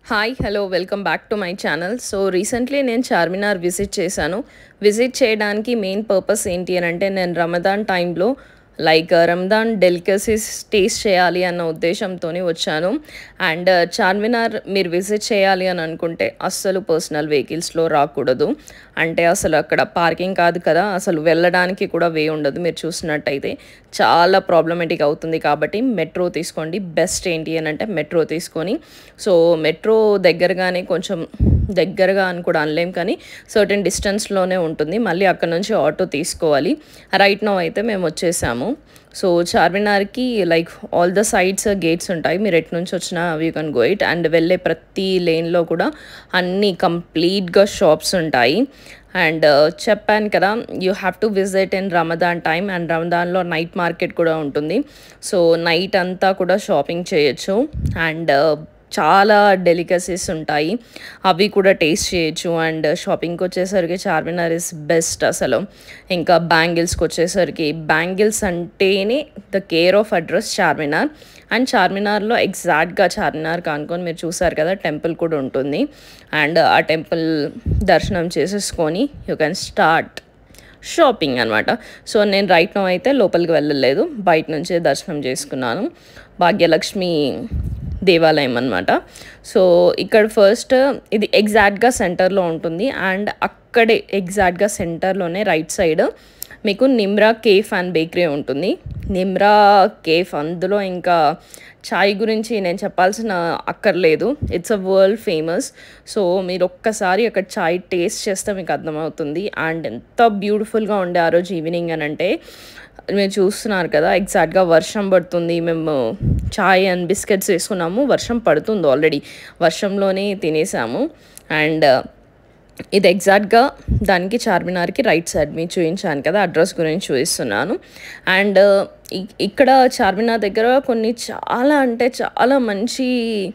hi hello welcome back to my channel so recently నేను Charminar visit చేశాను visit చేయడానికి main purpose ఏంటి అని అంటే నేను రమదాన్ టైంలో లైక్ రంజాన్ డెలికసీస్ టేస్ట్ చేయాలి అన్న ఉద్దేశంతో వచ్చాను అండ్ చార్మినార్ మీరు విజిట్ చేయాలి అని అనుకుంటే అస్సలు పర్సనల్ వెహికల్స్లో రాకూడదు అంటే అసలు అక్కడ పార్కింగ్ కాదు కదా అసలు వెళ్ళడానికి కూడా వే ఉండదు మీరు చూసినట్టయితే చాలా ప్రాబ్లమేటిక్ అవుతుంది కాబట్టి మెట్రో తీసుకోండి బెస్ట్ ఏంటి అని అంటే మెట్రో తీసుకొని సో మెట్రో దగ్గరగానే కొంచెం దగ్గరగా అని కూడా అనలేం కానీ సర్టెన్ డిస్టెన్స్లోనే ఉంటుంది మళ్ళీ అక్కడ నుంచి ఆటో తీసుకోవాలి రైట్ నో అయితే మేము వచ్చేసాము సో చార్మినార్కి like all the sides gates ఉంటాయి మీరు ఎటు నుంచి వచ్చినా you can go it and వెళ్ళే ప్రతి లేన్లో కూడా అన్ని కంప్లీట్గా షాప్స్ ఉంటాయి అండ్ చెప్పాను కదా you have to visit in Ramadan time and రమదాన్లో నైట్ మార్కెట్ కూడా ఉంటుంది సో నైట్ అంతా కూడా షాపింగ్ చేయొచ్చు అండ్ చాలా డెలికసీస్ ఉంటాయి అవి కూడా టేస్ట్ చేయొచ్చు అండ్ షాపింగ్కి వచ్చేసరికి చార్మినార్ ఇస్ బెస్ట్ అసలు ఇంకా బ్యాంగిల్స్కి వచ్చేసరికి బ్యాంగిల్స్ అంటేనే the care of address Charminar and చార్మినార్లో ఎగ్జాక్ట్గా చార్మినార్ కానుకొని మీరు చూసారు కదా టెంపుల్ కూడా ఉంటుంది అండ్ ఆ టెంపుల్ దర్శనం చేసేసుకొని యూ కెన్ స్టార్ట్ షాపింగ్ అనమాట సో నేను రైట్ నో అయితే లోపలికి వెళ్ళలేదు బయట నుంచే దర్శనం చేసుకున్నాను భాగ్యలక్ష్మి దేవాలయం అనమాట సో ఇక్కడ ఫస్ట్ ఇది ఎగ్జాక్ట్గా సెంటర్లో ఉంటుంది అండ్ అక్కడే ఎగ్జాక్ట్గా సెంటర్లోనే రైట్ సైడ్ మీకు నిమ్రా కేఫ్ అండ్ బేకరీ ఉంటుంది నిమ్రా కేఫ్ అందులో ఇంకా చాయ్ గురించి నేను చెప్పాల్సిన అక్కర్లేదు it's a world famous so మీరు ఒక్కసారి అక్కడ చాయ్ టేస్ట్ చేస్తే మీకు అర్థమవుతుంది అండ్ ఎంత బ్యూటిఫుల్గా ఉండే ఆ రోజు ఈవినింగ్ అని అంటే మీరు చూస్తున్నారు కదా ఎగ్జాక్ట్గా వర్షం పడుతుంది మేము చాయ్ అండ్ బిస్కెట్స్ వేసుకున్నాము వర్షం పడుతుంది ఆల్రెడీ వర్షంలోనే తినేసాము అండ్ ఇది ఎగ్జాక్ట్గా దానికి చార్మినార్కి రైట్ సైడ్ మీకు చూపించాను కదా అడ్రస్ గురించి చూపిస్తున్నాను అండ్ ఇక్కడ చార్మినార్ దగ్గర కొన్ని చాలా అంటే చాలా మంచి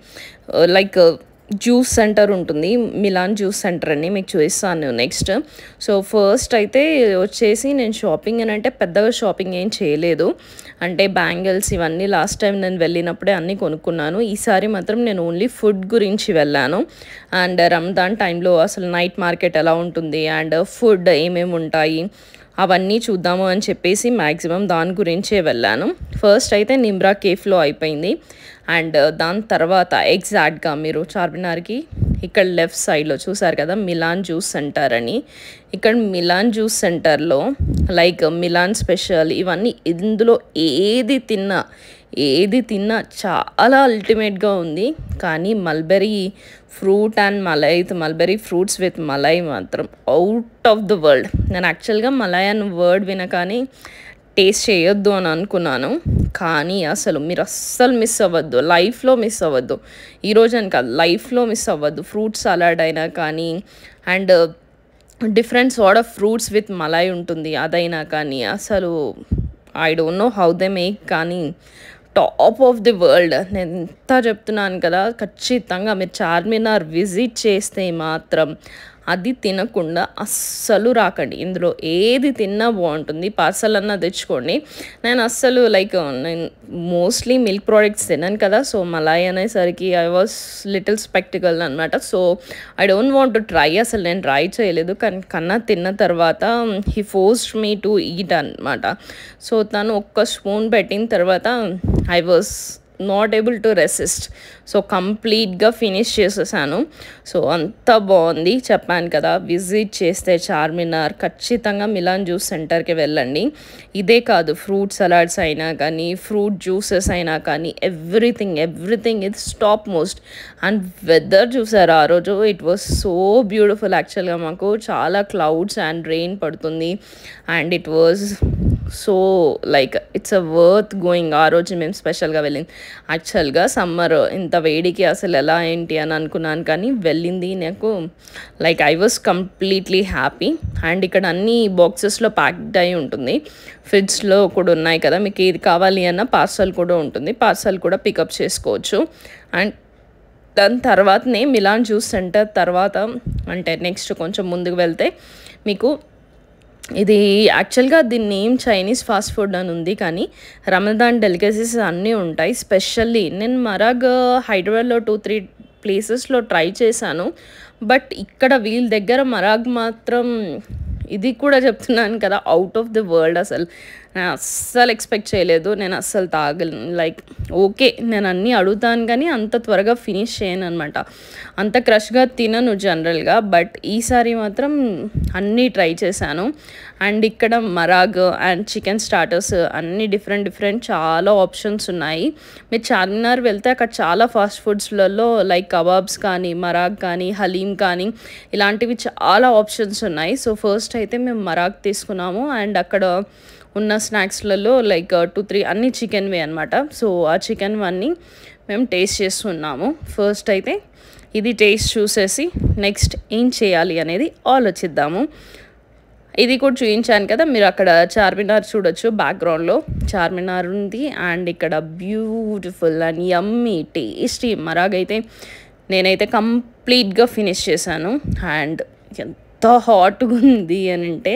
లైక్ జ్యూస్ సెంటర్ ఉంటుంది మిలాన్ జ్యూస్ సెంటర్ అని మీకు చూపిస్తాను నెక్స్ట్ సో ఫస్ట్ అయితే వచ్చేసి నేను షాపింగ్ అని అంటే పెద్దగా షాపింగ్ ఏం చేయలేదు అంటే బ్యాంగిల్స్ ఇవన్నీ లాస్ట్ టైం నేను వెళ్ళినప్పుడే అన్నీ కొనుక్కున్నాను ఈసారి మాత్రం నేను ఓన్లీ ఫుడ్ గురించి వెళ్ళాను అండ్ రంజాన్ టైంలో అసలు నైట్ మార్కెట్ ఎలా ఉంటుంది అండ్ ఫుడ్ ఏమేమి ఉంటాయి అవన్నీ చూద్దాము అని చెప్పేసి మ్యాక్సిమం దాని గురించే వెళ్ళాను ఫస్ట్ అయితే నిమ్రా కేఫ్లో అయిపోయింది అండ్ దాని తర్వాత ఎగ్జాక్ట్గా మీరు చార్మినార్కి ఇక్కడ లెఫ్ట్ సైడ్లో చూసారు కదా మిలాన్ జ్యూస్ సెంటర్ అని ఇక్కడ మిలాన్ జ్యూస్ సెంటర్లో లైక్ మిలాన్ స్పెషల్ ఇవన్నీ ఇందులో ఏది తిన్నా ఏది తిన్నా చాలా అల్టిమేట్గా ఉంది కానీ mulberry fruit and malai mulberry fruits with malai మాత్రం అవుట్ ఆఫ్ ద వరల్డ్ నేను యాక్చువల్గా మలై అన్న వర్డ్ వినకాని టేస్ట్ చేయొద్దు అని అనుకున్నాను కానీ అసలు మీరు అస్సలు మిస్ అవ్వద్దు లైఫ్లో మిస్ అవ్వద్దు ఈరోజు అని కాదు లైఫ్లో మిస్ అవ్వద్దు ఫ్రూట్ సలాడ్ అయినా కానీ and different sort of fruits with malai ఉంటుంది అదైనా కానీ అసలు I don't know how they make కానీ టాప్ ఆఫ్ ది వరల్డ్ నేను ఎంత చెప్తున్నాను కదా ఖచ్చితంగా మీరు చార్మినార్ విజిట్ చేస్తే మాత్రం అది తినకుండా అస్సలు రాకండి ఇందులో ఏది తిన్నా బాగుంటుంది పార్సల్ అన్నా తెచ్చుకోండి నేను అస్సలు లైక్ నేను మోస్ట్లీ మిల్క్ ప్రోడక్ట్స్ తిన్నాను కదా సో మలాయ్ అనేసరికి ఐ వాస్ లిటిల్ స్పెక్టికల్ అనమాట so I don't want to try అసలు నేను ట్రై చేయలేదు కానీ కన్నా తిన్న తర్వాత he forced me to eat అనమాట సో తను ఒక్క స్పూన్ పెట్టిన తర్వాత I was not able to resist so కంప్లీట్గా ఫినిష్ చేసేసాను సో అంత బాగుంది చెప్పాను కదా విజిట్ చేస్తే చార్మినార్ ఖచ్చితంగా మిలాన్ జ్యూస్ సెంటర్కి వెళ్ళండి ఇదే కాదు ఫ్రూట్ సలాడ్స్ అయినా కానీ ఫ్రూట్ జ్యూసెస్ అయినా కానీ everything everything is top most and weather చూసారు ఆ రోజు ఇట్ వాస్ సో బ్యూటిఫుల్ యాక్చువల్గా మాకు చాలా క్లౌడ్స్ అండ్ రెయిన్ పడుతుంది and it was so like it's a worth going ఆ రోజు మేము స్పెషల్గా వెళ్ళింది యాక్చువల్గా సమ్మర్ ఇంత వేడికి అసలు ఎలా ఏంటి అని అనుకున్నాను కానీ వెళ్ళింది నాకు like I was completely happy and ఇక్కడ అన్ని బాక్సెస్లో ప్యాక్డ్ అయి ఉంటుంది ఫ్రిడ్జ్లో కూడా ఉన్నాయి కదా మీకు ఏది కావాలి అన్న పార్సల్ కూడా ఉంటుంది పార్సల్ కూడా పికప్ చేసుకోవచ్చు అండ్ దాని తర్వాతనే మిలాన్ జ్యూస్ సెంటర్ తర్వాత అంటే నెక్స్ట్ కొంచెం ముందుకు వెళ్తే మీకు ఇది యాక్చువల్గా దీని నేమ్ చైనీస్ ఫాస్ట్ ఫుడ్ అని ఉంది కానీ రమదాన్ డెలికసీస్ అన్నీ ఉంటాయి స్పెషల్లీ నేను మరాగ్ హైదరాబాద్లో టూ త్రీ ప్లేసెస్లో ట్రై చేశాను బట్ ఇక్కడ వీళ్ళ దగ్గర మరాగ్ మాత్రం ఇది కూడా చెప్తున్నాను కదా అవుట్ ఆఫ్ ది వరల్డ్ అసలు నేను అస్సలు ఎక్స్పెక్ట్ చేయలేదు నేను అస్సలు తాగలేను లైక్ ఓకే నేను అన్నీ అడుగుతాను కానీ అంత త్వరగా ఫినిష్ చేయను అనమాట అంత క్రష్గా తినను జనరల్గా బట్ ఈసారి మాత్రం అన్నీ ట్రై చేశాను అండ్ ఇక్కడ మరాగ్ అండ్ చికెన్ స్టార్టర్స్ అన్ని డిఫరెంట్ డిఫరెంట్ చాలా ఆప్షన్స్ ఉన్నాయి మీరు చార్మినార్ వెళ్తే అక్కడ చాలా ఫాస్ట్ ఫుడ్స్లలో లైక్ కబాబ్స్ కానీ మరాగ్ కానీ హలీం కానీ ఇలాంటివి చాలా ఆప్షన్స్ ఉన్నాయి సో ఫస్ట్ అయితే మేము మరాగ్ తీసుకున్నాము అండ్ అక్కడ ఉన్న స్నాక్స్లలో లైక్ టూ త్రీ అన్ని చికెన్వే అనమాట సో ఆ చికెన్ అన్నీ మేము టేస్ట్ చేస్తున్నాము ఫస్ట్ అయితే ఇది టేస్ట్ చూసేసి నెక్స్ట్ ఏం చేయాలి అనేది ఆలోచిద్దాము ఇది కూడా చూపించాను కదా మీరు అక్కడ చార్మినార్ చూడొచ్చు బ్యాక్గ్రౌండ్లో చార్మినార్ ఉంది అండ్ ఇక్కడ బ్యూటిఫుల్ అండ్ యమ్మీ టేస్టీ మరాగైతే నేనైతే కంప్లీట్గా ఫినిష్ చేశాను అండ్ ఎంత హాట్గా ఉంది అని అంటే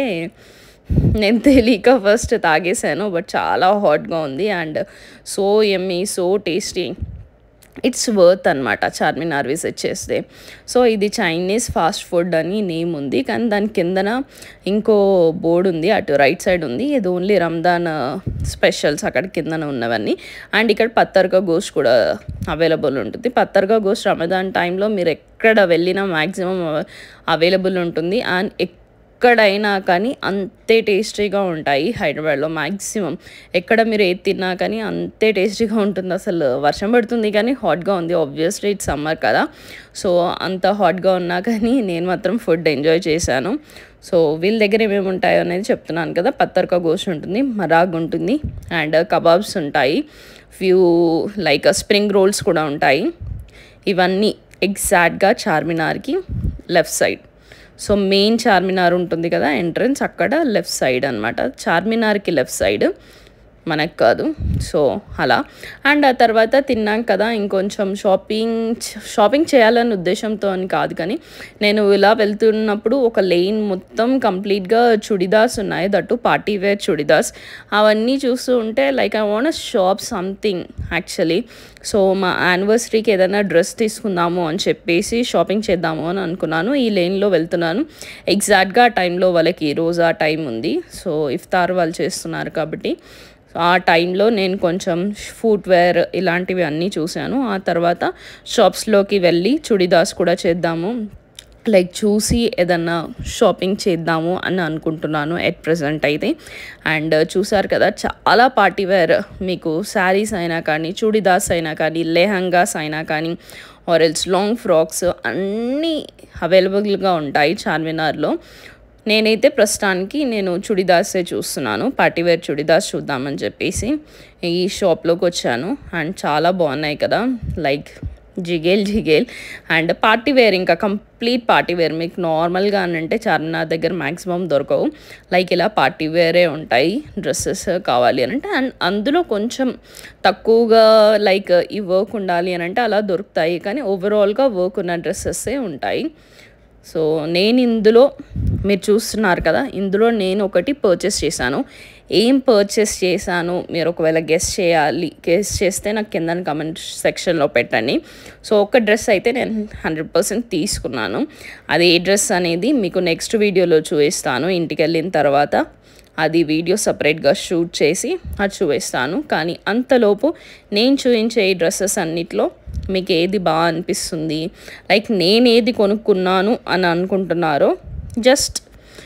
నేను తెలియక ఫస్ట్ తాగేశాను బట్ చాలా హాట్గా ఉంది and so yummy so tasty it's worth అనమాట చార్మినార్ విజిట్ చేస్తే సో ఇది చైనీస్ ఫాస్ట్ ఫుడ్ అని నేమ్ ఉంది కానీ దాని కిందన ఇంకో బోర్డు ఉంది అటు రైట్ సైడ్ ఉంది ఇది ఓన్లీ రంజాన్ స్పెషల్స్ అక్కడ కిందన ఉన్నవన్నీ అండ్ ఇక్కడ పత్తర్గా గోష్ కూడా అవైలబుల్ ఉంటుంది పత్తర్గా గోష్ రమదాన్ టైంలో మీరు ఎక్కడ వెళ్ళినా మ్యాక్సిమం అవైలబుల్ ఉంటుంది అండ్ ఎక్కడైనా కానీ అంతే టేస్టీగా ఉంటాయి హైదరాబాద్లో మ్యాక్సిమం ఎక్కడ మీరు ఏది తిన్నా కానీ అంతే టేస్టీగా ఉంటుంది అసలు వర్షం పడుతుంది కానీ హాట్గా ఉంది ఆబ్వియస్లీ ఇట్స్ సమ్మర్ కదా సో అంత హాట్గా ఉన్నా కానీ నేను మాత్రం ఫుడ్ ఎంజాయ్ చేశాను సో వీళ్ళ దగ్గర ఏమేమి ఉంటాయో అనేది చెప్తున్నాను కదా పత్తర్కా గోష్ ఉంటుంది మరాగ్ ఉంటుంది అండ్ కబాబ్స్ ఉంటాయి ఫ్యూ లైక్ స్ప్రింగ్ రోల్స్ కూడా ఉంటాయి ఇవన్నీ ఎగ్జాక్ట్గా చార్మినార్కి left side so main Charminar ఉంటుంది కదా ఎంట్రన్స్ అక్కడ లెఫ్ట్ సైడ్ అనమాట చార్మినార్కి లెఫ్ట్ సైడ్ మనకు కాదు సో అలా అండ్ ఆ తర్వాత తిన్నాం కదా ఇంకొంచెం షాపింగ్ షాపింగ్ చేయాలనే ఉద్దేశంతో అని కాదు కానీ నేను ఇలా వెళ్తున్నప్పుడు ఒక లెయిన్ మొత్తం కంప్లీట్గా చుడిదార్స్ ఉన్నాయి దట్టు పార్టీ వేర్ చుడిదార్స్ అవన్నీ చూస్తూ ఉంటే like I want shop something actually so మా యానివర్సరీకి ఏదైనా డ్రెస్ తీసుకుందాము అని చెప్పేసి షాపింగ్ చేద్దాము అని అనుకున్నాను ఈ లైన్లో వెళ్తున్నాను ఎగ్జాక్ట్గా ఆ టైంలో వాళ్ళకి రోజు ఆ టైం ఉంది సో ఇఫ్తార్ వాళ్ళు చేస్తున్నారు కాబట్టి ఆ టైంలో నేను కొంచెం ఫుట్వేర్ ఇలాంటివి అన్నీ చూశాను ఆ తర్వాత షాప్స్లోకి వెళ్ళి చుడిదార్స్ కూడా చేద్దాము లైక్ చూసి ఏదన్నా షాపింగ్ చేద్దాము అని అనుకుంటున్నాను ఎట్ ప్రజెంట్ అయితే అండ్ చూసారు కదా చాలా పార్టీ వేర్ మీకు శారీస్ అయినా కానీ చూడిదార్స్ అయినా కానీ లెహంగాస్ అయినా కానీ ఆర్ ఎల్స్ లాంగ్ ఫ్రాక్స్ అన్నీ అవైలబుల్గా ఉంటాయి చార్మినార్లో నేనైతే ప్రస్తుతానికి నేను చుడిదార్సే చూస్తున్నాను పార్టీవేర్ చుడిదార్స్ చూద్దామని చెప్పేసి ఈ షాప్లోకి వచ్చాను అండ్ చాలా బాగున్నాయి కదా లైక్ జిగేల్ జిగేల్ అండ్ పార్టీ వేర్ ఇంకా కంప్లీట్ పార్టీ వేర్ మీకు నార్మల్గా అని అంటే చార్మినార్ దగ్గర మ్యాక్సిమం దొరకవు లైక్ ఇలా పార్టీ వేరే ఉంటాయి డ్రెస్సెస్ కావాలి అని అంటే అండ్ అందులో కొంచెం తక్కువగా లైక్ ఈ వర్క్ ఉండాలి అని అంటే అలా దొరుకుతాయి కానీ ఓవరాల్గా వర్క్ ఉన్న డ్రెస్సెస్సే ఉంటాయి సో నేను ఇందులో మీరు చూస్తున్నారు కదా ఇందులో నేను ఒకటి పర్చేస్ చేశాను ఏం పర్చేస్ చేశాను మీరు ఒకవేళ గెస్ట్ చేయాలి గెస్ట్ చేస్తే నాకు కింద కమెంట్ సెక్షన్లో పెట్టండి సో ఒక డ్రెస్ అయితే నేను హండ్రెడ్ పర్సెంట్ తీసుకున్నాను అది ఏ డ్రెస్ అనేది మీకు నెక్స్ట్ వీడియోలో చూపిస్తాను ఇంటికి వెళ్ళిన తర్వాత అది వీడియో సపరేట్గా షూట్ చేసి అది చూపిస్తాను కానీ అంతలోపు నేను చూపించే ఈ డ్రెస్సెస్ అన్నిట్లో మీకు ఏది బాగా అనిపిస్తుంది లైక్ నేను ఏది కొనుక్కున్నాను అని అనుకుంటున్నారో జస్ట్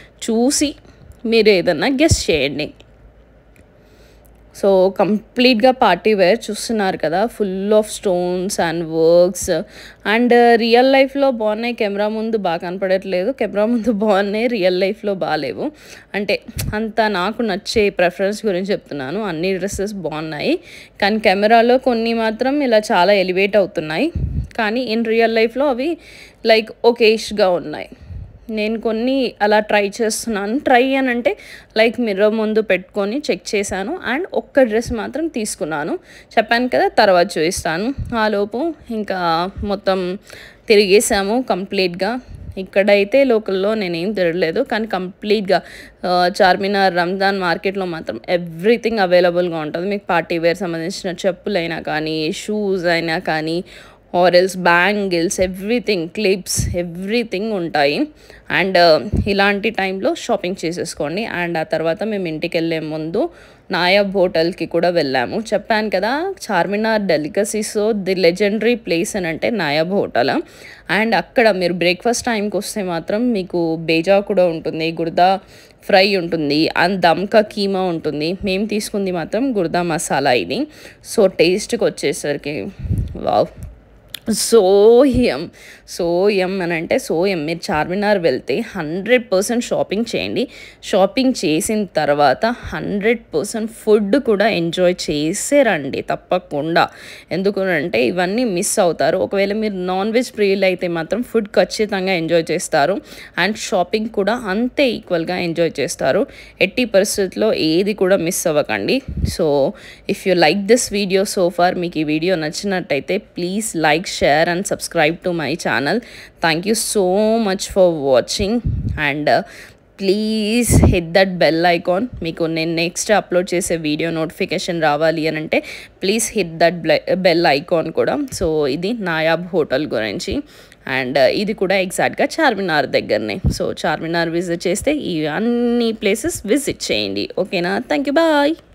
చూసి మీరు ఏదన్నా గెస్ట్ చేయండి సో కంప్లీట్గా పార్టీ వేర్ చూస్తున్నారు కదా full of stones and works and real లైఫ్లో బాగున్నాయి కెమెరా ముందు బాగా కనపడట్లేదు కెమెరా ముందు బాగున్నాయి రియల్ లైఫ్లో బాగాలేవు అంటే అంత నాకు నచ్చే ప్రెఫరెన్స్ గురించి చెప్తున్నాను అన్ని డ్రెస్సెస్ బాగున్నాయి కానీ కెమెరాలో కొన్ని మాత్రం ఇలా చాలా ఎలివేట్ అవుతున్నాయి కానీ ఇన్ రియల్ లైఫ్లో అవి లైక్ ఒకేష్గా ఉన్నాయి నేను కొన్ని అలా ట్రై చేస్తున్నాను ట్రై అని అంటే లైక్ మిర్రర్ ముందు పెట్టుకొని చెక్ చేశాను అండ్ ఒక్క డ్రెస్ మాత్రం తీసుకున్నాను చెప్పాను కదా తర్వాత చూపిస్తాను ఆలోపు ఇంకా మొత్తం తిరిగేసాము కంప్లీట్గా ఇక్కడైతే లోకల్లో నేనేం తిరగలేదు కానీ కంప్లీట్గా చార్మినార్ రంజాన్ మార్కెట్లో మాత్రం ఎవ్రీథింగ్ అవైలబుల్గా ఉంటుంది మీకు పార్టీ వేర్ సంబంధించిన చెప్పులైనా కానీ షూస్ అయినా కానీ or else bangles everything clips everything ఉంటాయి అండ్ ఇలాంటి టైంలో షాపింగ్ చేసేసుకోండి అండ్ ఆ తర్వాత మేము ఇంటికి వెళ్ళే ముందు నాయబ్ హోటల్కి కూడా వెళ్ళాము చెప్పాను కదా Charminar delicacies the legendary place అని అంటే నాయబ్ హోటల్ అండ్ అక్కడ మీరు బ్రేక్ఫాస్ట్ టైంకి వస్తే మాత్రం మీకు బేజా కూడా ఉంటుంది గుర్దా ఫ్రై ఉంటుంది అండ్ దమ్కా కీమా ఉంటుంది మేము తీసుకుంది మాత్రం గుర్దా మసాలా ఇది సో టేస్ట్కి వచ్చేసరికి wow so yum so yum అని అంటే సో ఎం మీరు చార్మినార్ వెళ్తే హండ్రెడ్ పర్సెంట్ షాపింగ్ చేయండి షాపింగ్ చేసిన తర్వాత హండ్రెడ్ పర్సెంట్ ఫుడ్ కూడా ఎంజాయ్ చేసే రండి తప్పకుండా ఎందుకంటే ఇవన్నీ మిస్ అవుతారు ఒకవేళ మీరు నాన్ వెజ్ ప్రియులు అయితే మాత్రం ఫుడ్ ఖచ్చితంగా ఎంజాయ్ చేస్తారు అండ్ షాపింగ్ కూడా అంతే ఈక్వల్గా ఎంజాయ్ చేస్తారు ఎట్టి పరిస్థితుల్లో ఏది కూడా మిస్ అవ్వకండి so if you like this video so far మీకు ఈ వీడియో నచ్చినట్టయితే please like share and subscribe to my channel thank you so much for watching and please hit that bell icon మీకు నేను నెక్స్ట్ అప్లోడ్ చేసే video notification రావాలి అని అంటే please hit that bell icon కూడా సో ఇది Nayab hotel గురించి and ఇది కూడా ఎగ్జాక్ట్గా చార్మినార్ దగ్గరనే సో చార్మినార్ విజిట్ చేస్తే ఈ అన్ని ప్లేసెస్ విజిట్ చేయండి ఓకేనా థ్యాంక్ యూ బాయ్